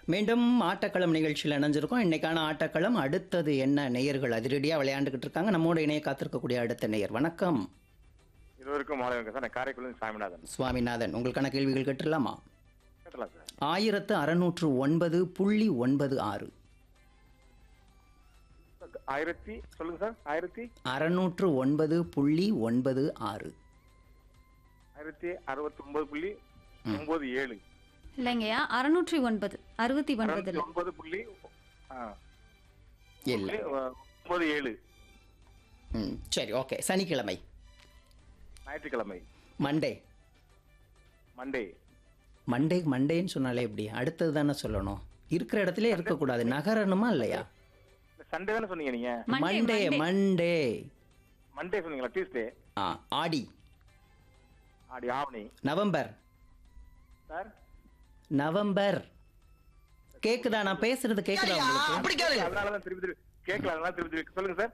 மீண்டும் ஆட்டக்களம் நிகழ்ச்சியில் இணைஞ்சிருக்கோம் இன்னைக்கான ஆட்டக்களம் அடுத்தது என்ன நேயர்கள் அதிரடியாக விளையாண்டுக்கிட்டு இருக்காங்க நம்மோட இணைய காத்திருக்கக்கூடிய அடுத்த நேயர் வணக்கம் இருவருக்கும் மாலை வணக்கம் சார் நான் காரைக்குடி சாமிநாதன் சுவாமிநாதன் உங்களுக்கான கேள்விகள் கேட்டுடலாமா கேட்டலாம் சார் ஆயிரத்து அறுநூற்று ஒன்பது புள்ளி ஒன்பது ஆறு ஆயிரத்தி சொல்லுங்க சார் ஆயிரத்தி அறுநூற்று ஒன்பது புள்ளி ஒன்பது ஆறு ஆயிரத்தி அறுபத்தி ஒன்பது புள்ளி ஒன்பது ஏழு இல்லைங்கய்யா அறுநூற்றி ஒன்பது அறுபத்தி ஒன்பது அறுபத்தி இல்லை ஒன்பது புள்ளி ஆ, இல்லை புள்ளி, அஹ், ஒன்பது ஏழு ம் சரி ஓகே சனிக்கிழமை ஞாயிற்றுக்கிழமை மண்டே மண்டே மண்டே மண்டேன்னு சொன்னாலே எப்படி அடுத்தது தானே சொல்லணும் இருக்கிற இடத்துல இருக்கக்கூடாது நகரணுமா இல்லையா சண்டே தானே சொன்னீங்க நீங்க மண்டே மண்டே மண்டே சொன்னீங்களா டியூஸ்டே ஆ ஆடி ஆடி ஆவணி நவம்பர் சார் நவம்பர் கேக்குதா நான் பேசுறது கேக்குதா உங்களுக்கு அதனாலதான் திருப்பி திருப்பி கேட்கல அதனால திருப்பி திருப்பி சொல்லுங்க சார்